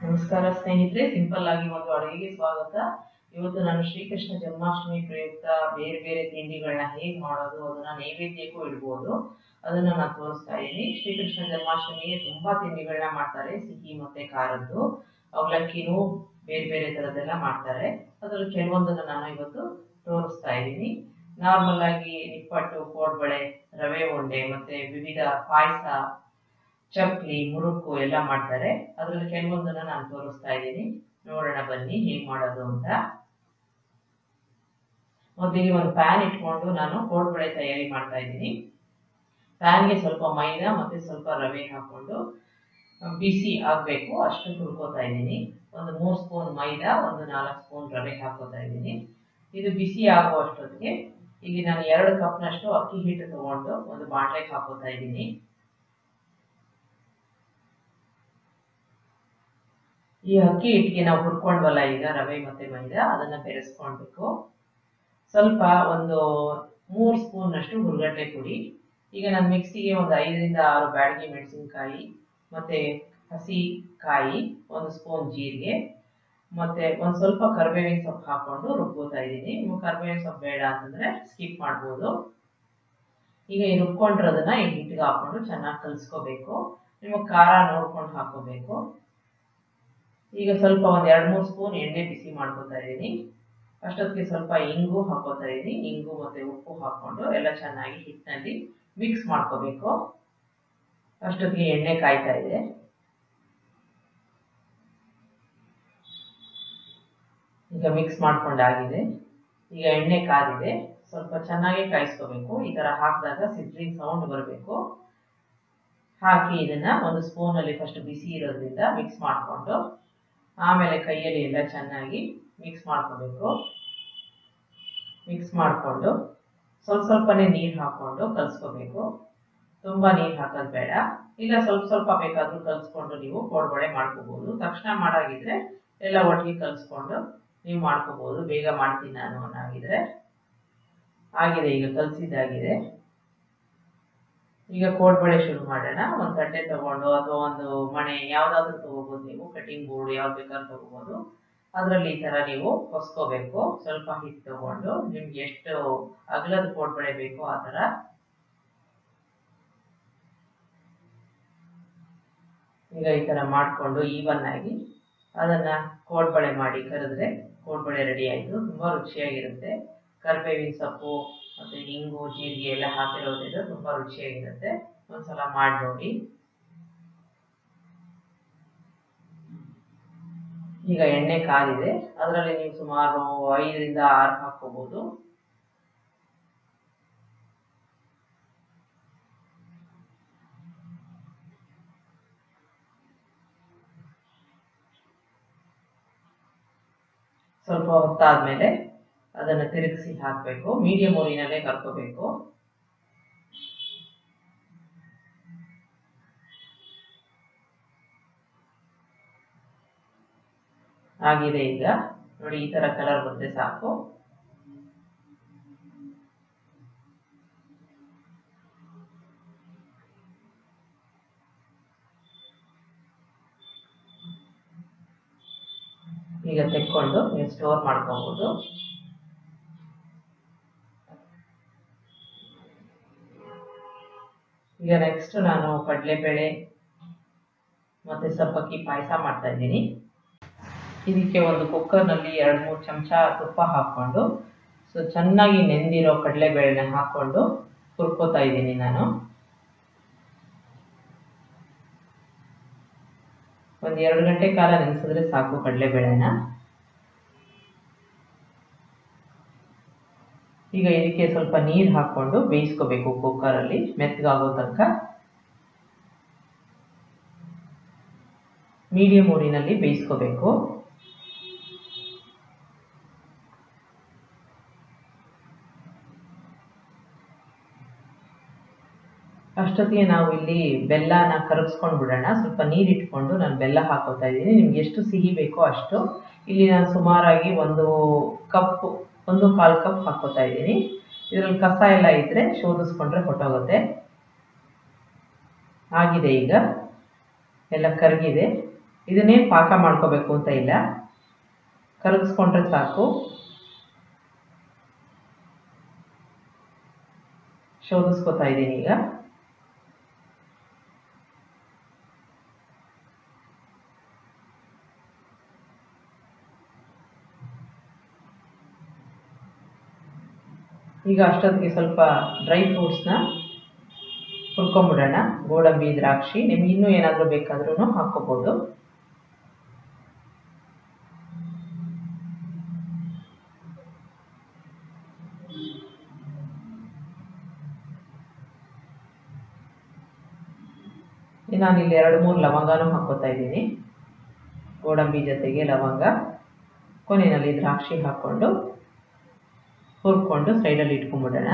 ನಮಸ್ಕಾರ ಸ್ನೇಹಿತರೆ ಸಿಂಪಲ್ ಆಗಿ ಒಂದು ಅಡುಗೆಗೆ ಸ್ವಾಗತ ಇವತ್ತು ನಾನು ಶ್ರೀಕೃಷ್ಣ ಜನ್ಮಾಷ್ಟಮಿ ಪ್ರಯುಕ್ತ ಬೇರೆ ಬೇರೆ ತಿಂಡಿಗಳನ್ನ ಹೇಗೆ ಮಾಡೋದು ಅದನ್ನ ನೈವೇದ್ಯಕ್ಕೂ ಇಡ್ಬೋದು ಅದನ್ನ ನಾನು ತೋರಿಸ್ತಾ ಇದ್ದೀನಿ ಶ್ರೀಕೃಷ್ಣ ಜನ್ಮಾಷ್ಟಮಿಗೆ ತುಂಬಾ ತಿಂಡಿಗಳನ್ನ ಮಾಡ್ತಾರೆ ಸಿಹಿ ಮತ್ತೆ ಖಾರದ್ದು ಅವಲಕ್ಕಿನೂ ಬೇರೆ ಬೇರೆ ಥರದ್ದೆಲ್ಲ ಮಾಡ್ತಾರೆ ಅದರಲ್ಲಿ ಕೆಲವೊಂದನ್ನು ನಾನು ಇವತ್ತು ತೋರಿಸ್ತಾ ಇದ್ದೀನಿ ನಾರ್ಮಲ್ ಆಗಿ ನಿಪ್ಪಟ್ಟು ಕೋಡ್ಬಳೆ ರವೆ ಉಂಡೆ ಮತ್ತೆ ವಿವಿಧ ಪಾಯಸ ಚಕ್ಲಿ ಮುರುಕು ಎಲ್ಲ ಮಾಡ್ತಾರೆ ಅದರಲ್ಲಿ ಕೆಲವೊಂದನ್ನ ನಾನು ತೋರಿಸ್ತಾ ಇದ್ದೀನಿ ನೋಡೋಣ ಬನ್ನಿ ಹೇಗೆ ಮಾಡೋದು ಅಂತ ಮೊದಲಿಗೆ ಒಂದು ಪ್ಯಾನ್ ಇಟ್ಕೊಂಡು ನಾನು ಕೋಡ್ಬಳೆ ತಯಾರಿ ಮಾಡ್ತಾ ಇದ್ದೀನಿ ಪ್ಯಾನ್ಗೆ ಸ್ವಲ್ಪ ಮೈದಾ ಮತ್ತೆ ಸ್ವಲ್ಪ ರವೆ ಹಾಕೊಂಡು ಬಿಸಿ ಆಗಬೇಕು ಅಷ್ಟು ಹುರ್ಕೋತಾ ಇದ್ದೀನಿ ಒಂದು ಮೂರು ಸ್ಪೂನ್ ಮೈದಾ ಒಂದು ನಾಲ್ಕು ಸ್ಪೂನ್ ರವೆ ಹಾಕೋತಾ ಇದ್ದೀನಿ ಇದು ಬಿಸಿ ಆಗೋ ಅಷ್ಟೊತ್ತಿಗೆ ಈಗ ನಾನು ಎರಡು ಕಪ್ನಷ್ಟು ಅಕ್ಕಿ ಹಿಟ್ಟು ತಗೊಂಡು ಒಂದು ಬಾಣಲೆಗೆ ಹಾಕೋತಾ ಇದ್ದೀನಿ ಈ ಅಕ್ಕಿ ಹಿಟ್ಟಿಗೆ ನಾವು ಹುರ್ಕೊಂಡ್ವಲ್ಲ ಈಗ ರವೆ ಮತ್ತೆ ಮೈದಾ ಅದನ್ನ ಬೆರೆಸ್ಕೊಳ್ಬೇಕು ಸ್ವಲ್ಪ ಒಂದು ಮೂರು ಸ್ಪೂನ್ ಅಷ್ಟು ಹುರ್ಗಡ್ಲೆ ಪುಡಿ ಈಗ ನಾನು ಮಿಕ್ಸಿಗೆ ಒಂದು ಐದರಿಂದ ಆರು ಬ್ಯಾಡಗಿ ಮೆಣಸಿನಕಾಯಿ ಮತ್ತೆ ಹಸಿ ಕಾಯಿ ಒಂದು ಸ್ಪೂನ್ ಜೀರಿಗೆ ಮತ್ತೆ ಒಂದು ಸ್ವಲ್ಪ ಕರಿಬೇವಿನ ಸೊಪ್ಪು ಹಾಕೊಂಡು ರುಬ್ಬೋತಾ ಇದ್ದೀನಿ ನಿಮ್ಗೆ ಕರಿಬೇವಿನ ಸೊಪ್ಪು ಬೇಡ ಅಂತಂದ್ರೆ ಸ್ಕಿಪ್ ಮಾಡ್ಬೋದು ಈಗ ಈ ರುಬ್ಕೊಂಡಿರೋದನ್ನ ಈ ಹಿಟ್ಟಿಗೆ ಹಾಕೊಂಡು ಚೆನ್ನಾಗಿ ಕಲಿಸ್ಕೋಬೇಕು ನಿಮಗೆ ಖಾರ ನೋಡ್ಕೊಂಡು ಹಾಕೋಬೇಕು ಈಗ ಸ್ವಲ್ಪ ಒಂದು ಎರಡು ಮೂರು ಸ್ಪೂನ್ ಎಣ್ಣೆ ಬಿಸಿ ಮಾಡ್ಕೋತಾ ಇದ್ದೀನಿ ಅಷ್ಟೊತ್ತಿಗೆ ಸ್ವಲ್ಪ ಇಂಗು ಹಾಕೋತಾ ಇದ್ದೀನಿ ಇಂಗು ಮತ್ತೆ ಉಪ್ಪು ಹಾಕೊಂಡು ಎಲ್ಲ ಚೆನ್ನಾಗಿ ಹಿಟ್ಟಿನಲ್ಲಿ ಮಿಕ್ಸ್ ಮಾಡ್ಕೋಬೇಕು ಅಷ್ಟೊತ್ತಿಗೆ ಎಣ್ಣೆ ಕಾಯ್ತಾ ಇದೆ ಈಗ ಮಿಕ್ಸ್ ಮಾಡ್ಕೊಂಡಾಗಿದೆ ಈಗ ಎಣ್ಣೆ ಕಾದಿದೆ ಸ್ವಲ್ಪ ಚೆನ್ನಾಗಿ ಕಾಯಿಸ್ಕೋಬೇಕು ಈ ಥರ ಹಾಕಿದಾಗ ಸಿಡ್ರಿಂಗ್ ಸೌಂಡ್ ಬರಬೇಕು ಹಾಕಿ ಇದನ್ನ ಒಂದು ಸ್ಪೂನಲ್ಲಿ ಫಸ್ಟ್ ಬಿಸಿ ಇರೋದ್ರಿಂದ ಮಿಕ್ಸ್ ಮಾಡಿಕೊಂಡು ಆಮೇಲೆ ಕೈಯಲ್ಲಿ ಎಲ್ಲ ಚೆನ್ನಾಗಿ ಮಿಕ್ಸ್ ಮಾಡ್ಕೋಬೇಕು ಮಿಕ್ಸ್ ಮಾಡಿಕೊಂಡು ಸ್ವಲ್ಪ ಸ್ವಲ್ಪನೇ ನೀರು ಹಾಕ್ಕೊಂಡು ಕಲಿಸ್ಕೋಬೇಕು ತುಂಬ ನೀರು ಹಾಕೋದು ಬೇಡ ಇಲ್ಲ ಸ್ವಲ್ಪ ಸ್ವಲ್ಪ ಬೇಕಾದರೂ ಕಲಿಸ್ಕೊಂಡು ನೀವು ಕೋಡ್ಬಳೆ ಮಾಡ್ಕೋಬೋದು ತಕ್ಷಣ ಮಾಡಾಗಿದ್ರೆ ಎಲ್ಲ ಒಟ್ಟಿಗೆ ಕಲಿಸ್ಕೊಂಡು ನೀವು ಮಾಡ್ಕೋಬೋದು ಬೇಗ ಮಾಡ್ತೀನಿ ನಾನು ಅನ್ನಾಗಿದ್ರೆ ಆಗಿದೆ ಈಗ ಕಲಿಸಿದ್ದಾಗಿದೆ ಈಗ ಕೋಡ್ಬಳೆ ಶುರು ಮಾಡೋಣ ಒಂದು ತಟ್ಟೆ ತಗೊಂಡು ಅಥವಾ ಒಂದು ಮಣೆ ಯಾವುದಾದ್ರೂ ತಗೋಬೋದು ನೀವು ಕಟಿಂಗ್ ಬೋರ್ಡ್ ಯಾವ್ದು ಬೇಕಾದ್ರೂ ತಗೋಬೋದು ಅದರಲ್ಲಿ ಈ ಥರ ನೀವು ಹೊಸ್ಕೋಬೇಕು ಸ್ವಲ್ಪ ಹಿಟ್ಟು ತಗೊಂಡು ನಿಮ್ಗೆ ಎಷ್ಟು ಅಗಲದ ಕೋಡ್ಬಳೆ ಬೇಕೋ ಆ ಥರ ಈಗ ಈ ಥರ ಮಾಡಿಕೊಂಡು ಈವನ್ ಆಗಿ ಅದನ್ನ ಕೋಡ್ಬಳೆ ಮಾಡಿ ಕರೆದ್ರೆ ಕೋಡ್ಬಳೆ ರೆಡಿ ಆಯಿತು ತುಂಬ ರುಚಿಯಾಗಿರುತ್ತೆ ಕರಿಬೇವಿನ ಸೊಪ್ಪು ಮತ್ತು ಹಿಂಗು ಜೀರಿಗೆ ಎಲ್ಲ ಹಾಕಿರೋದ್ರಿಂದ ತುಂಬ ರುಚಿಯಾಗಿರುತ್ತೆ ಒಂದ್ಸಲ ಮಾಡಿ ನೋಡಿ ಈಗ ಎಣ್ಣೆ ಕಾದಿದೆ ಅದರಲ್ಲಿ ನೀವು ಸುಮಾರು ಐದರಿಂದ ಆರು ಹಾಕೋಬಹುದು ಸ್ವಲ್ಪ ಹೊತ್ತಾದ್ಮೇಲೆ ಅದನ್ನು ತಿರುಗಿಸಿ ಹಾಕಬೇಕು ಮೀಡಿಯಂ ಊರಿನಲ್ಲೇ ಕರ್ಕೋಬೇಕು ಆಗಿದೆ ಈಗ ನೋಡಿ ಈ ತರ ಕಲರ್ ಬಂದ್ರೆ ಸಾಕು ಈಗ ತೆಕ್ಕೊಂಡು ನೀವು ಸ್ಟೋರ್ ಮಾಡ್ಕೋಬಹುದು ಈಗ ನೆಕ್ಸ್ಟ್ ನಾನು ಕಡಲೆಬೇಳೆ ಮತ್ತೆ ಸಬ್ಬಕ್ಕಿ ಪಾಯಸ ಮಾಡ್ತಾ ಇದ್ದೀನಿ ಇದಕ್ಕೆ ಒಂದು ಕುಕ್ಕರ್ನಲ್ಲಿ ಎರಡು ಮೂರು ಚಮಚ ತುಪ್ಪ ಹಾಕ್ಕೊಂಡು ಸೊ ಚೆನ್ನಾಗಿ ನೆಂದಿರೋ ಕಡಲೆಬೇಳೆನ ಹಾಕ್ಕೊಂಡು ಹುರ್ಕೋತಾ ಇದ್ದೀನಿ ನಾನು ಒಂದು ಎರಡು ಗಂಟೆ ಕಾಲ ನೆನೆಸಿದ್ರೆ ಸಾಕು ಕಡಲೆಬೇಳೆನ ಈಗ ಇದಕ್ಕೆ ಸ್ವಲ್ಪ ನೀರು ಹಾಕ್ಕೊಂಡು ಬೇಯಿಸ್ಕೋಬೇಕು ಕುಕ್ಕರಲ್ಲಿ ಮೆತ್ತಗಾಗೋ ತನಕ ಮೀಡಿಯಂ ಊರಿನಲ್ಲಿ ಬೇಯಿಸ್ಕೋಬೇಕು ಅಷ್ಟೊತ್ತಿಗೆ ನಾವು ಇಲ್ಲಿ ಬೆಲ್ಲನ ಕರಗಿಸ್ಕೊಂಡು ಬಿಡೋಣ ಸ್ವಲ್ಪ ನೀರು ಇಟ್ಕೊಂಡು ನಾನು ಬೆಲ್ಲ ಹಾಕೋತಾ ಇದ್ದೀನಿ ನಿಮ್ಗೆ ಎಷ್ಟು ಸಿಹಿ ಬೇಕೋ ಅಷ್ಟು ಇಲ್ಲಿ ನಾನು ಸುಮಾರಾಗಿ ಒಂದು ಕಪ್ ಒಂದು ಕಾಲು ಕಪ್ ಹಾಕೋತಾ ಇದ್ದೀನಿ ಇದರಲ್ಲಿ ಕಸ ಎಲ್ಲ ಇದ್ದರೆ ಶೋಧಿಸ್ಕೊಂಡ್ರೆ ಹೊಟ್ಟೋಗುತ್ತೆ ಆಗಿದೆ ಈಗ ಎಲ್ಲ ಕರಗಿದೆ ಇದನ್ನೇ ಪಾಕ ಮಾಡ್ಕೋಬೇಕು ಅಂತ ಇಲ್ಲ ಕರಗಿಸ್ಕೊಂಡ್ರೆ ಸಾಕು ಶೋಧಿಸ್ಕೊತಾ ಇದ್ದೀನಿ ಈಗ ಈಗ ಅಷ್ಟೊತ್ತಿಗೆ ಸ್ವಲ್ಪ ಡ್ರೈ ಫ್ರೂಟ್ಸ್ನ ಹುರ್ಕೊಂಬಿಡೋಣ ಗೋಡಂಬಿ ದ್ರಾಕ್ಷಿ ನಿಮ್ಗೆ ಇನ್ನೂ ಏನಾದರೂ ಬೇಕಾದ್ರೂ ಹಾಕ್ಕೋಬೋದು ನಾನಿಲ್ಲಿ ಎರಡು ಮೂರು ಲವಂಗನೂ ಹಾಕ್ಕೋತಾ ಇದ್ದೀನಿ ಗೋಡಂಬಿ ಜೊತೆಗೆ ಲವಂಗ ಕೊನೆಯಲ್ಲಿ ದ್ರಾಕ್ಷಿ ಹಾಕ್ಕೊಂಡು ಹುರ್ಕೊಂಡು ಸೈಡಲ್ಲಿ ಇಟ್ಕೊಂಡ್ಬಿಡೋಣ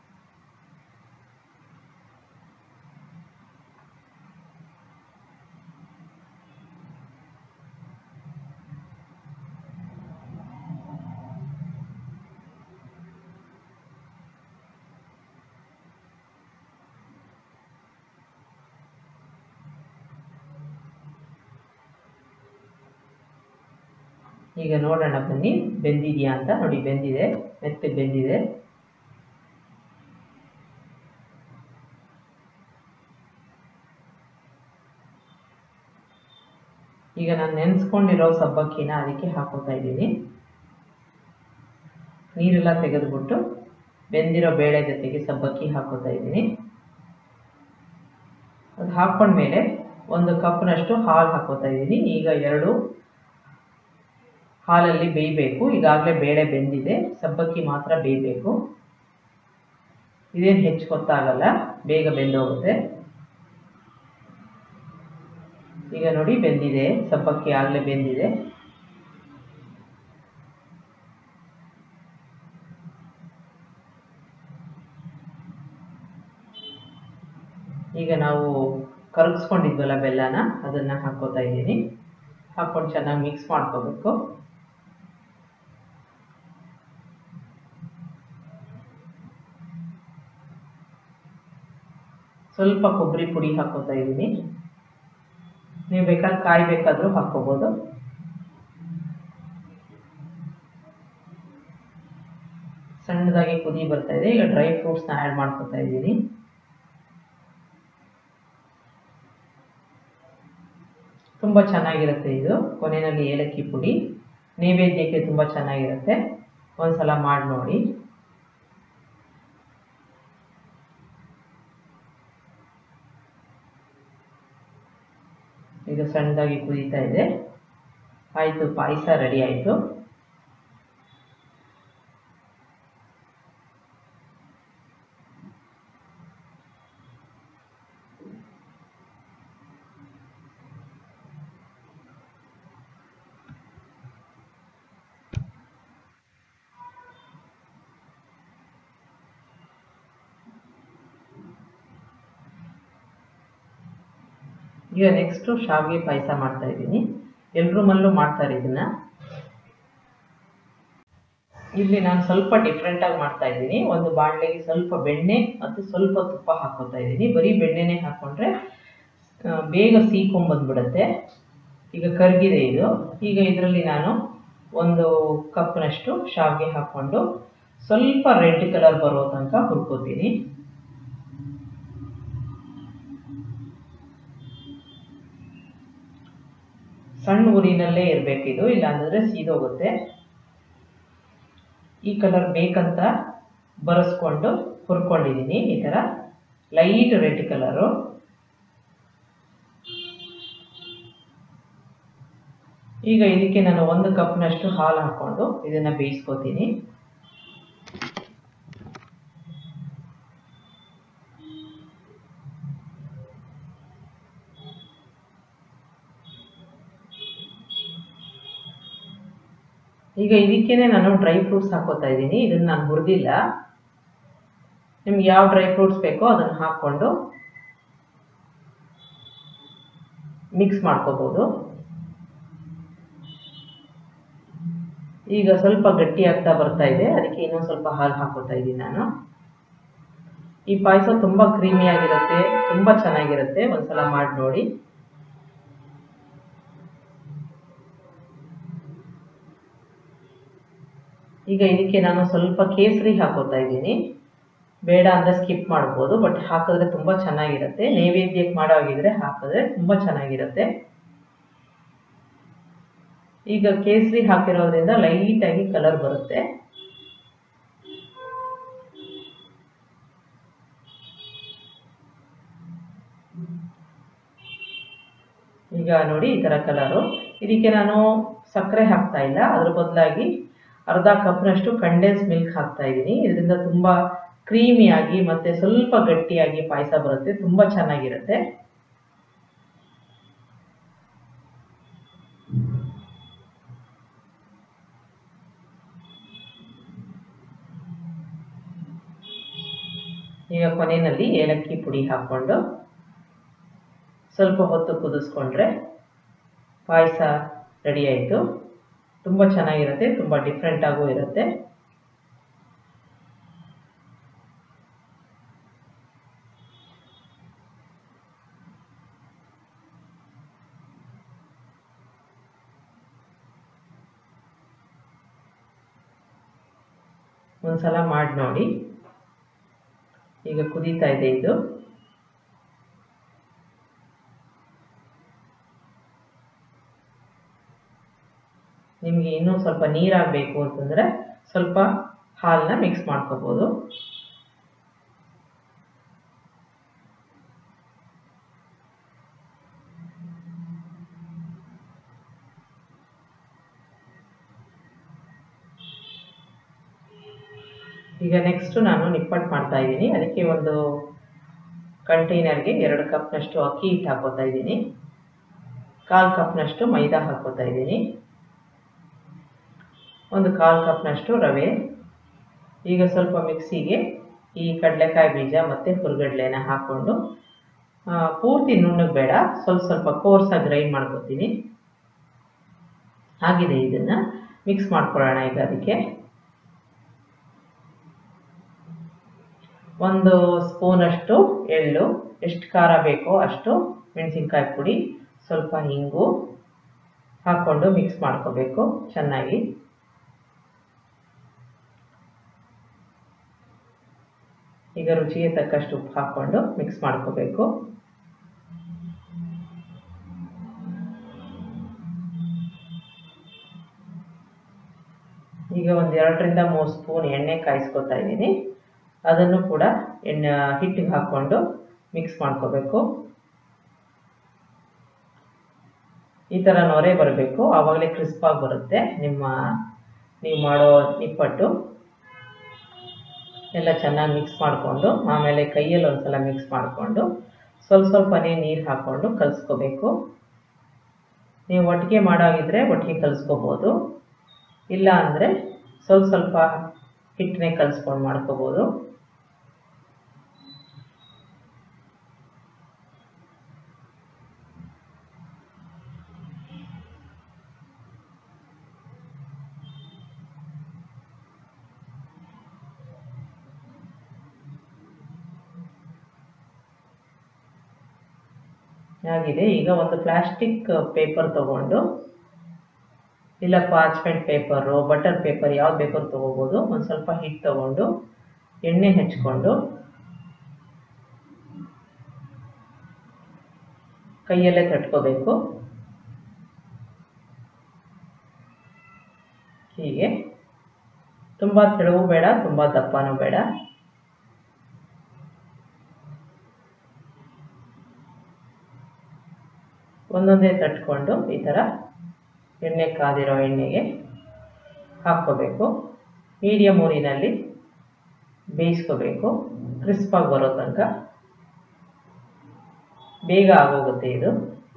ಈಗ ನೋಡೋಣ ಬನ್ನಿ ಬೆಂದಿದೆಯಾ ಅಂತ ನೋಡಿ ಬೆಂದಿದೆ ಮೆತ್ತಗೆ ಬೆಂದಿದೆ ಈಗ ನಾನು ನೆನೆಸ್ಕೊಂಡಿರೋ ಸಬ್ಬಕ್ಕಿನ ಅದಕ್ಕೆ ಹಾಕೋತಾ ಇದ್ದೀನಿ ನೀರೆಲ್ಲ ತೆಗೆದುಬಿಟ್ಟು ಬೆಂದಿರೋ ಬೇಳೆ ಜೊತೆಗೆ ಸಬ್ಬಕ್ಕಿ ಹಾಕೋತಾ ಇದ್ದೀನಿ ಅದು ಹಾಕ್ಕೊಂಡ್ಮೇಲೆ ಒಂದು ಕಪ್ನಷ್ಟು ಹಾಲು ಹಾಕೋತಾ ಇದ್ದೀನಿ ಈಗ ಎರಡು ಹಾಲಲ್ಲಿ ಬೇಯಬೇಕು ಈಗಾಗಲೇ ಬೇಳೆ ಬೆಂದಿದೆ ಸಬ್ಬಕ್ಕಿ ಮಾತ್ರ ಬೇಯಬೇಕು ಇದೇನು ಹೆಚ್ಚು ಗೊತ್ತಾಗಲ್ಲ ಬೇಗ ಬೆಂದೋಗುತ್ತೆ ಈಗ ನೋಡಿ ಬೆಂದಿದೆ ಸಬ್ಬಕ್ಕಿ ಆಗಲೇ ಬೆಂದಿದೆ ಈಗ ನಾವು ಕರಗಿಸ್ಕೊಂಡಿದ್ವಲ್ಲ ಬೆಲ್ಲನ ಅದನ್ನು ಹಾಕೋತಾ ಇದ್ದೀನಿ ಹಾಕ್ಕೊಂಡು ಚೆನ್ನಾಗಿ ಮಿಕ್ಸ್ ಮಾಡ್ಕೋಬೇಕು ಸ್ವಲ್ಪ ಕೊಬ್ಬರಿ ಪುಡಿ ಹಾಕೋತಾ ಇದ್ದೀನಿ ನೀವು ಬೇಕಾದ್ರೆ ಕಾಯಿ ಬೇಕಾದರೂ ಹಾಕ್ಕೋಬೋದು ಸಣ್ಣದಾಗಿ ಕುದಿ ಬರ್ತಾ ಇದೆ ಈಗ ಡ್ರೈ ಫ್ರೂಟ್ಸ್ನ ಆ್ಯಡ್ ಮಾಡ್ಕೋತಾ ಇದ್ದೀನಿ ತುಂಬ ಚೆನ್ನಾಗಿರುತ್ತೆ ಇದು ಕೊನೆಯಲ್ಲಿ ಏಲಕ್ಕಿ ಪುಡಿ ನೈವೇದ್ಯಕ್ಕೆ ತುಂಬ ಚೆನ್ನಾಗಿರುತ್ತೆ ಒಂದ್ಸಲ ಮಾಡಿ ನೋಡಿ ಈಗ ಸಣ್ಣದಾಗಿ ಕುದೀತಾ ಇದೆ ಆಯಿತು ಪಾಯಸ ರೆಡಿ ಆಯಿತು ಈಗ ನೆಕ್ಸ್ಟು ಶಾವಿಗೆ ಪಾಯಸ ಮಾಡ್ತಾ ಇದ್ದೀನಿ ಎಲ್ರ ಮಲ್ಲೂ ಮಾಡ್ತಾರೆ ಇದನ್ನ ಇಲ್ಲಿ ನಾನು ಸ್ವಲ್ಪ ಡಿಫ್ರೆಂಟಾಗಿ ಮಾಡ್ತಾ ಇದ್ದೀನಿ ಒಂದು ಬಾಣಲೆಗೆ ಸ್ವಲ್ಪ ಬೆಣ್ಣೆ ಮತ್ತು ಸ್ವಲ್ಪ ತುಪ್ಪ ಹಾಕೋತಾ ಇದ್ದೀನಿ ಬರೀ ಬೆಣ್ಣೆನೇ ಹಾಕ್ಕೊಂಡ್ರೆ ಆ, ಬೇಗ ಸೀಕೊಂಬಂದ್ಬಿಡುತ್ತೆ ಈಗ ಕರಗಿದೆ ಇದು ಈಗ ಇದರಲ್ಲಿ ನಾನು ಒಂದು ಕಪ್ನಷ್ಟು ಶಾವಿಗೆ ಹಾಕ್ಕೊಂಡು ಸ್ವಲ್ಪ ರೆಡ್ ಕಲರ್ ಬರೋ ತನಕ ಹುರ್ಕೋತೀನಿ ಸಣ್ಣ ಉರಿನಲ್ಲೇ ಇರಬೇಕಿದು ಇಲ್ಲಾಂದರೆ ಸೀದೋಗುತ್ತೆ ಈ ಕಲರ್ ಬೇಕಂತ ಬರೆಸ್ಕೊಂಡು ಹುರ್ಕೊಂಡಿದ್ದೀನಿ ಈ ಥರ ಲೈಟ್ ರೆಡ್ ಕಲರು ಈಗ ಇದಕ್ಕೆ ನಾನು ಒಂದು ಕಪ್ನಷ್ಟು ಹಾಲು ಹಾಕ್ಕೊಂಡು ಇದನ್ನು ಬೇಯಿಸ್ಕೊತೀನಿ ಈಗ ಇದಕ್ಕೇನೆ ನಾನು ಡ್ರೈ ಫ್ರೂಟ್ಸ್ ಹಾಕೋತಾ ಇದ್ದೀನಿ ಇದನ್ನು ನಾನು ಹುರಿದಿಲ್ಲ ನಿಮ್ಗೆ ಯಾವ ಡ್ರೈ ಫ್ರೂಟ್ಸ್ ಬೇಕೋ ಅದನ್ನು ಹಾಕ್ಕೊಂಡು ಮಿಕ್ಸ್ ಮಾಡ್ಕೋಬೋದು ಈಗ ಸ್ವಲ್ಪ ಗಟ್ಟಿ ಆಗ್ತಾ ಬರ್ತಾ ಇದೆ ಅದಕ್ಕೆ ಇನ್ನೊಂದು ಸ್ವಲ್ಪ ಹಾಲು ಹಾಕೋತಾ ಇದ್ದೀನಿ ನಾನು ಈ ಪಾಯಸ ತುಂಬ ಕ್ರೀಮಿಯಾಗಿರುತ್ತೆ ತುಂಬ ಚೆನ್ನಾಗಿರುತ್ತೆ ಒಂದ್ಸಲ ಮಾಡಿ ನೋಡಿ ಈಗ ಇದಕ್ಕೆ ನಾನು ಸ್ವಲ್ಪ ಕೇಸರಿ ಹಾಕೋತಾ ಇದ್ದೀನಿ ಬೇಡ ಅಂದರೆ ಸ್ಕಿಪ್ ಮಾಡ್ಬೋದು ಬಟ್ ಹಾಕಿದ್ರೆ ತುಂಬ ಚೆನ್ನಾಗಿರುತ್ತೆ ನೈವೇದ್ಯಕ್ಕೆ ಮಾಡೋ ಹಾಗಿದ್ರೆ ಹಾಕಿದ್ರೆ ತುಂಬ ಚೆನ್ನಾಗಿರುತ್ತೆ ಈಗ ಕೇಸರಿ ಹಾಕಿರೋದ್ರಿಂದ ಲೈಟಾಗಿ ಕಲರ್ ಬರುತ್ತೆ ಈಗ ನೋಡಿ ಈ ಥರ ಕಲರು ಇದಕ್ಕೆ ನಾನು ಸಕ್ಕರೆ ಹಾಕ್ತಾ ಇಲ್ಲ ಅದ್ರ ಬದಲಾಗಿ ಅರ್ಧ ಕಪ್ನಷ್ಟು ಕಂಡೆನ್ಸ್ ಮಿಲ್ಕ್ ಹಾಕ್ತಾ ಇದ್ದೀನಿ ಇದರಿಂದ ತುಂಬ ಕ್ರೀಮಿಯಾಗಿ ಮತ್ತು ಸ್ವಲ್ಪ ಗಟ್ಟಿಯಾಗಿ ಪಾಯಸ ಬರುತ್ತೆ ತುಂಬ ಚೆನ್ನಾಗಿರುತ್ತೆ ಈಗ ಕೊನೆಯಲ್ಲಿ ಏಲಕ್ಕಿ ಪುಡಿ ಹಾಕ್ಕೊಂಡು ಸ್ವಲ್ಪ ಹೊತ್ತು ಕುದಿಸ್ಕೊಂಡ್ರೆ ಪಾಯಸ ರೆಡಿ ಆಯಿತು ತುಂಬ ಚೆನ್ನಾಗಿರುತ್ತೆ ತುಂಬ ಡಿಫ್ರೆಂಟಾಗೂ ಇರುತ್ತೆ ಒಂದ್ಸಲ ಮಾಡಿ ನೋಡಿ ಈಗ ಕುದೀತಾ ಇದೆ ಇದು ನಿಮಗೆ ಇನ್ನೂ ಸ್ವಲ್ಪ ನೀರಾಗಬೇಕು ಅಂತಂದರೆ ಸ್ವಲ್ಪ ಹಾಲನ್ನ ಮಿಕ್ಸ್ ಮಾಡ್ಕೋಬೋದು ಈಗ ನೆಕ್ಸ್ಟ್ ನಾನು ನಿಪ್ಪಟ್ಟು ಮಾಡ್ತಾ ಇದ್ದೀನಿ ಅದಕ್ಕೆ ಒಂದು ಕಂಟೈನರ್ಗೆ ಎರಡು ಕಪ್ನಷ್ಟು ಅಕ್ಕಿ ಹಿಟ್ಟು ಹಾಕೋತಾ ಇದ್ದೀನಿ ಕಾಲು ಕಪ್ನಷ್ಟು ಮೈದಾ ಹಾಕೋತಾ ಇದ್ದೀನಿ ಒಂದು ಕಾಲು ಕಪ್ನಷ್ಟು ರವೆ ಈಗ ಸ್ವಲ್ಪ ಮಿಕ್ಸಿಗೆ ಈ ಕಡಲೆಕಾಯಿ ಬೀಜ ಮತ್ತು ಹುರ್ಗಡ್ಲೆನ ಹಾಕ್ಕೊಂಡು ಪೂರ್ತಿ ನುಣ್ಣಗೆ ಬೇಡ ಸ್ವಲ್ಪ ಸ್ವಲ್ಪ ಕೋರ್ಸಾಗಿ ಗ್ರೈಂಡ್ ಮಾಡ್ಕೊತೀನಿ ಆಗಿದೆ ಇದನ್ನು ಮಿಕ್ಸ್ ಮಾಡ್ಕೊಳ್ಳೋಣ ಈಗ ಅದಕ್ಕೆ ಒಂದು ಸ್ಪೂನಷ್ಟು ಎಳ್ಳು ಎಷ್ಟು ಖಾರ ಬೇಕೋ ಅಷ್ಟು ಮೆಣಸಿನ್ಕಾಯಿ ಪುಡಿ ಸ್ವಲ್ಪ ಹಿಂಗು ಹಾಕ್ಕೊಂಡು ಮಿಕ್ಸ್ ಮಾಡ್ಕೋಬೇಕು ಚೆನ್ನಾಗಿ ಈಗ ರುಚಿಗೆ ತಕ್ಕಷ್ಟು ಉಪ್ಪು ಹಾಕ್ಕೊಂಡು ಮಿಕ್ಸ್ ಮಾಡ್ಕೋಬೇಕು ಈಗ ಒಂದು ಎರಡರಿಂದ ಮೂರು ಸ್ಪೂನ್ ಎಣ್ಣೆ ಕಾಯಿಸ್ಕೊತಾ ಇದ್ದೀನಿ ಅದನ್ನು ಕೂಡ ಎಣ್ಣೆ ಹಿಟ್ಟಿಗೆ ಹಾಕ್ಕೊಂಡು ಮಿಕ್ಸ್ ಮಾಡ್ಕೋಬೇಕು ಈ ಥರ ನೊರೆ ಬರಬೇಕು ಆವಾಗಲೇ ಕ್ರಿಸ್ಪಾಗಿ ಬರುತ್ತೆ ನಿಮ್ಮ ನೀವು ಮಾಡೋ ನಿಪ್ಪಟ್ಟು ಎಲ್ಲ ಚೆನ್ನಾಗಿ ಮಿಕ್ಸ್ ಮಾಡಿಕೊಂಡು ಆಮೇಲೆ ಕೈಯಲ್ಲಿ ಒಂದ್ಸಲ ಮಿಕ್ಸ್ ಮಾಡಿಕೊಂಡು ಸ್ವಲ್ಪ ಸ್ವಲ್ಪನೇ ನೀರು ಹಾಕ್ಕೊಂಡು ಕಲಿಸ್ಕೋಬೇಕು ನೀವು ಒಟ್ಟಿಗೆ ಮಾಡೋಗಿದ್ರೆ ಒಟ್ಟಿಗೆ ಕಲಿಸ್ಕೋಬೋದು ಇಲ್ಲ ಅಂದರೆ ಸ್ವಲ್ಪ ಸ್ವಲ್ಪ ಹಿಟ್ಟನ್ನೇ ಕಲಿಸ್ಕೊಂಡು ಮಾಡ್ಕೋಬೋದು ಆಗಿದೆ ಈಗ ಒಂದು ಪ್ಲಾಸ್ಟಿಕ್ ಪೇಪರ್ ತಗೊಂಡು ಇಲ್ಲ ಪಾರ್ಚ್ಮೆಂಟ್ ಪೇಪರು ಬಟರ್ ಪೇಪರ್ ಯಾವ್ದು ಬೇಕಾದ್ರೂ ತೊಗೋಬೋದು ಒಂದು ಸ್ವಲ್ಪ ಹಿಟ್ಟು ತಗೊಂಡು ಎಣ್ಣೆ ಹಚ್ಕೊಂಡು ಕೈಯಲ್ಲೇ ತಟ್ಕೋಬೇಕು ಹೀಗೆ ತುಂಬ ತೆಳುವು ಬೇಡ ತುಂಬ ದಪ್ಪನೂ ಬೇಡ ಒಂದೊಂದೇ ತಟ್ಕೊಂಡು ಈ ಥರ ಎಣ್ಣೆ ಕಾದಿರೋ ಎಣ್ಣೆಗೆ ಹಾಕ್ಕೋಬೇಕು ಮೀಡಿಯಮ್ ಊರಿನಲ್ಲಿ ಬೇಯಿಸ್ಕೋಬೇಕು ಕ್ರಿಸ್ಪಾಗಿ ಬರೋ ತನಕ ಬೇಗ ಆಗೋಗುತ್ತೆ ಇದು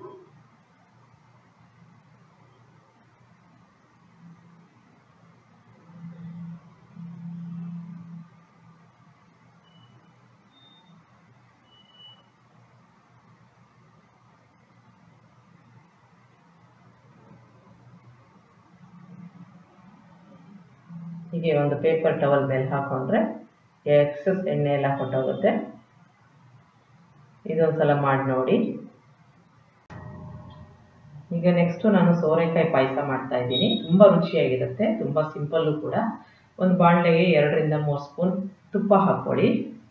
ಹೀಗೆ ಒಂದು ಪೇಪರ್ ಟವಲ್ ಮೇಲೆ ಹಾಕ್ಕೊಂಡ್ರೆ ಎಕ್ಸಸ್ ಎಣ್ಣೆ ಎಲ್ಲ ಹೊಟ್ಟೋಗುತ್ತೆ ಇದೊಂದು ಸಲ ಮಾಡಿ ನೋಡಿ ಈಗ ನೆಕ್ಸ್ಟು ನಾನು ಸೋರೆಕಾಯಿ ಪಾಯಸ ಮಾಡ್ತಾ ಇದ್ದೀನಿ ತುಂಬ ರುಚಿಯಾಗಿರುತ್ತೆ ತುಂಬ ಸಿಂಪಲ್ಲು ಕೂಡ ಒಂದು ಬಾಣಲೆಗೆ ಎರಡರಿಂದ ಮೂರು ಸ್ಪೂನ್ ತುಪ್ಪ ಹಾಕ್ಕೊಳ್ಳಿ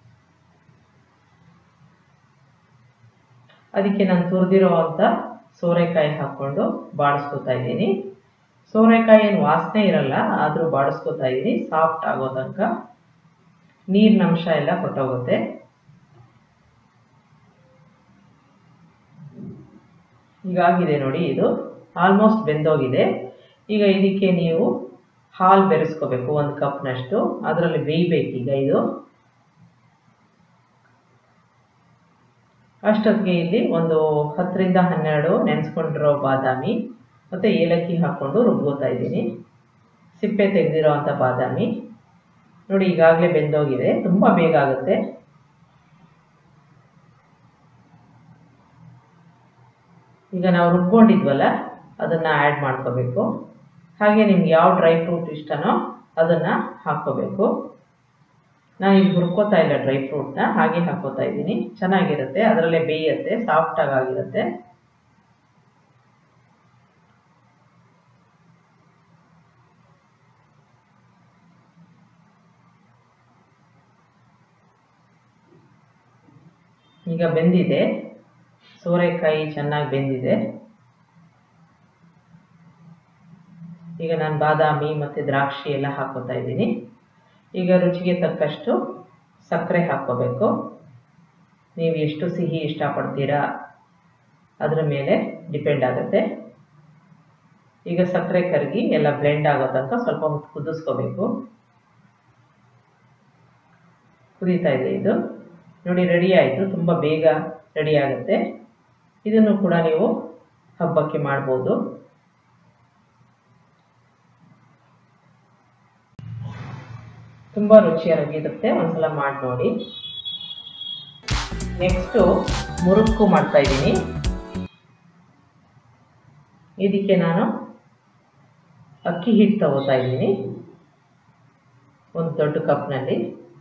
ಅದಕ್ಕೆ ನಾನು ತುರಿದಿರೋವಂಥ ಸೋರೆಕಾಯಿ ಹಾಕ್ಕೊಂಡು ಬಾಡಿಸ್ಕೊತಾ ಇದ್ದೀನಿ ಸೋರೆಕಾಯಿ ಏನು ವಾಸನೆ ಇರಲ್ಲ ಆದರೂ ಬಾಡಿಸ್ಕೊತಾ ಇದ್ದೀನಿ ಸಾಫ್ಟ್ ಆಗೋ ತನಕ ನೀರಿನ ಅಂಶ ಎಲ್ಲ ಕೊಟ್ಟೋಗುತ್ತೆ ಹೀಗಾಗಿದೆ ನೋಡಿ ಇದು ಆಲ್ಮೋಸ್ಟ್ ಬೆಂದೋಗಿದೆ ಈಗ ಇದಕ್ಕೆ ನೀವು ಹಾಲು ಬೆರೆಸ್ಕೋಬೇಕು ಒಂದು ಕಪ್ನಷ್ಟು ಅದರಲ್ಲಿ ಬೇಯಬೇಕೀಗ ಇದು ಅಷ್ಟೊತ್ತಿಗೆ ಇಲ್ಲಿ ಒಂದು ಹತ್ತರಿಂದ ಹನ್ನೆರಡು ನೆನೆಸ್ಕೊಂಡಿರೋ ಬಾದಾಮಿ ಮತ್ತು ಏಲಕ್ಕಿ ಹಾಕ್ಕೊಂಡು ರುಬ್ಬೋತಾ ಇದ್ದೀನಿ ಸಿಪ್ಪೆ ತೆಗೆದಿರೋ ಅಂಥ ಬಾದಾಮಿ ನೋಡಿ ಈಗಾಗಲೇ ಬೆಂದೋಗಿದೆ ತುಂಬ ಬೇಗ ಆಗುತ್ತೆ ಈಗ ನಾವು ರುಬ್ಕೊಂಡಿದ್ವಲ್ಲ ಅದನ್ನು ಆ್ಯಡ್ ಮಾಡ್ಕೋಬೇಕು ಹಾಗೆ ನಿಮ್ಗೆ ಯಾವ ಡ್ರೈ ಫ್ರೂಟ್ ಇಷ್ಟನೋ ಅದನ್ನು ಹಾಕ್ಕೋಬೇಕು ನಾನು ಇಲ್ಲಿ ಹುರ್ಕೋತಾ ಇಲ್ಲ ಡ್ರೈ ಫ್ರೂಟ್ನ ಹಾಗೆ ಹಾಕೋತಾ ಇದ್ದೀನಿ ಚೆನ್ನಾಗಿರುತ್ತೆ ಅದರಲ್ಲೇ ಬೇಯುತ್ತೆ ಸಾಫ್ಟಾಗಿ ಆಗಿರುತ್ತೆ ಈಗ ಬೆಂದಿದೆ ಸೋರೆಕಾಯಿ ಚೆನ್ನಾಗಿ ಬೆಂದಿದೆ ಈಗ ನಾನು ಬಾದಾಮಿ ಮತ್ತು ದ್ರಾಕ್ಷಿ ಎಲ್ಲ ಹಾಕೋತಾ ಇದ್ದೀನಿ ಈಗ ರುಚಿಗೆ ತಕ್ಕಷ್ಟು ಸಕ್ಕರೆ ಹಾಕ್ಕೋಬೇಕು ನೀವು ಎಷ್ಟು ಸಿಹಿ ಇಷ್ಟಪಡ್ತೀರಾ ಅದರ ಮೇಲೆ ಡಿಪೆಂಡ್ ಆಗುತ್ತೆ ಈಗ ಸಕ್ಕರೆ ಕರಗಿ ಎಲ್ಲ ಬ್ಲೆಂಡ್ ಆಗೋ ತನಕ ಸ್ವಲ್ಪ ಹೊತ್ತು ಕುದಿಸ್ಕೋಬೇಕು ಕುದೀತಾ ಇದೆ ಇದು ನೋಡಿ ರೆಡಿ ಆಯಿತು ತುಂಬ ಬೇಗ ರೆಡಿ ಆಗುತ್ತೆ ಇದನ್ನು ಕೂಡ ನೀವು ಹಬ್ಬಕ್ಕೆ ಮಾಡ್ಬೋದು ತುಂಬ ರುಚಿಯಾಗಿರುತ್ತೆ ಒಂದ್ಸಲ ಮಾಡಿ ನೋಡಿ ನೆಕ್ಸ್ಟು ಮುರುಕು ಮಾಡ್ತಾ ಇದ್ದೀನಿ ಇದಕ್ಕೆ ನಾನು ಅಕ್ಕಿ ಹಿಟ್ಟು ತಗೋತಾ ಇದ್ದೀನಿ ಒಂದು ದೊಡ್ಡ ಕಪ್ನಲ್ಲಿ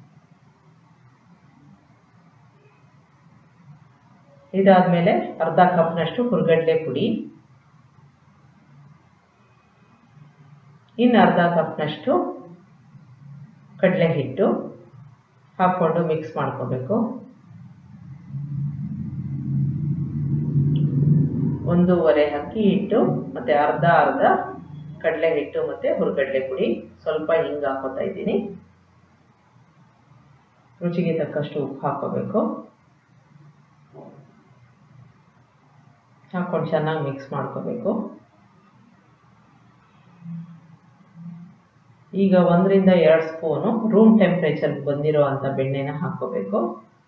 ಇದಾದಮೇಲೆ ಅರ್ಧ ಕಪ್ನಷ್ಟು ಹುರ್ಗಡ್ಲೆ ಪುಡಿ ಇನ್ನು ಅರ್ಧ ಕಪ್ನಷ್ಟು ಕಡಲೆ ಹಿಟ್ಟು ಹಾಕ್ಕೊಂಡು ಮಿಕ್ಸ್ ಮಾಡ್ಕೋಬೇಕು ಒಂದೂವರೆ ಅಕ್ಕಿ ಹಿಟ್ಟು ಮತ್ತು ಅರ್ಧ ಅರ್ಧ ಕಡಲೆ ಹಿಟ್ಟು ಮತ್ತು ಹುರ್ಗಡ್ಲೆ ಪುಡಿ ಸ್ವಲ್ಪ ಹಿಂಗೆ ಹಾಕೋತಾ ಇದ್ದೀನಿ ರುಚಿಗೆ ತಕ್ಕಷ್ಟು ಉಪ್ಪು ಹಾಕೋಬೇಕು ಹಾಕ್ಕೊಂಡು ಚೆನ್ನಾಗಿ ಮಿಕ್ಸ್ ಮಾಡ್ಕೋಬೇಕು ಈಗ ಒಂದರಿಂದ ಎರಡು ಸ್ಪೂನು ರೂಮ್ ಟೆಂಪ್ರೇಚರ್ ಬಂದಿರೋ ಅಂಥ ಬೆಣ್ಣೆನ ಹಾಕ್ಕೋಬೇಕು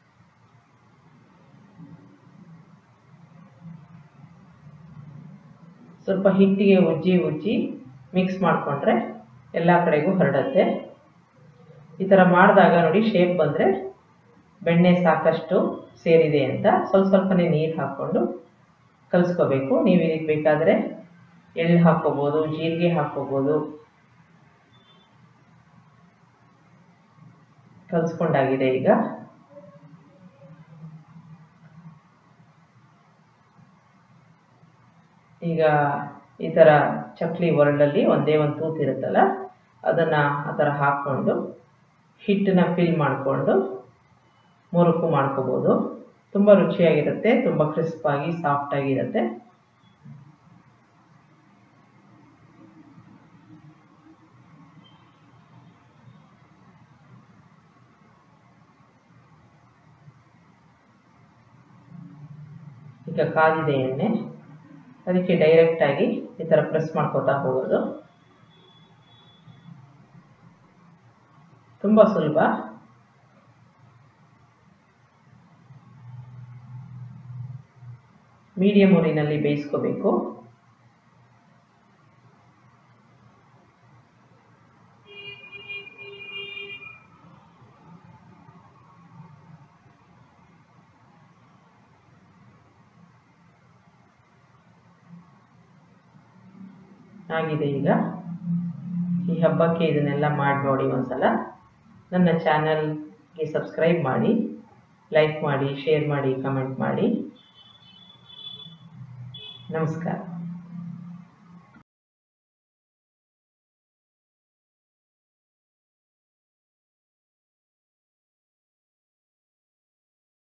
ಸ್ವಲ್ಪ ಹಿಟ್ಟಿಗೆ ಉಜ್ಜಿ ಉಜ್ಜಿ ಮಿಕ್ಸ್ ಮಾಡಿಕೊಂಡ್ರೆ ಎಲ್ಲ ಕಡೆಗೂ ಹರಡುತ್ತೆ ಈ ಥರ ಮಾಡಿದಾಗ ನೋಡಿ ಶೇಪ್ ಬಂದರೆ ಬೆಣ್ಣೆ ಸಾಕಷ್ಟು ಸೇರಿದೆ ಅಂತ ಸ್ವಲ್ಪ ಸ್ವಲ್ಪನೇ ನೀರು ಹಾಕ್ಕೊಂಡು ಕಲಿಸ್ಕೋಬೇಕು ನೀವು ಇದಕ್ಕೆ ಬೇಕಾದರೆ ಎಳ್ಳು ಹಾಕ್ಕೋಬೋದು ಜೀರಿಗೆ ಹಾಕ್ಕೋಬೋದು ಕಲಿಸ್ಕೊಂಡಾಗಿದೆ ಈಗ ಈಗ ಈ ಥರ ಚಕ್ಲಿ ಒರಳಲ್ಲಿ ಒಂದೇ ಒಂದು ತೂತು ಇರುತ್ತಲ್ಲ ಅದನ್ನು ಆ ಥರ ಹಾಕ್ಕೊಂಡು ಹಿಟ್ಟನ್ನ ಫಿಲ್ ಮಾಡಿಕೊಂಡು ಮುರುಕು ಮಾಡ್ಕೋಬೋದು ತುಂಬ ರುಚಿಯಾಗಿರುತ್ತೆ ತುಂಬ ಕ್ರಿಸ್ಪಾಗಿ ಸಾಫ್ಟಾಗಿರುತ್ತೆ ಈಗ ಕಾದಿದೆ ಎಣ್ಣೆ ಅದಕ್ಕೆ ಡೈರೆಕ್ಟಾಗಿ ಈ ಥರ ಪ್ರೆಸ್ ಮಾಡ್ಕೋತಾ ಹೋಗೋದು ತುಂಬ ಸುಲಭ ಮೀಡಿಯಂ ಉರಿನಲ್ಲಿ ಬೇಯಿಸ್ಕೋಬೇಕು ಆಗಿದೆ ಈಗ ಈ ಹಬ್ಬಕ್ಕೆ ಇದನ್ನೆಲ್ಲ ಮಾಡಿ ನೋಡಿ ಒಂದ್ಸಲ ನನ್ನ ಚಾನಲ್ಗೆ ಸಬ್ಸ್ಕ್ರೈಬ್ ಮಾಡಿ ಲೈಕ್ ಮಾಡಿ ಶೇರ್ ಮಾಡಿ ಕಮೆಂಟ್ ಮಾಡಿ ನಮಸ್ಕಾರ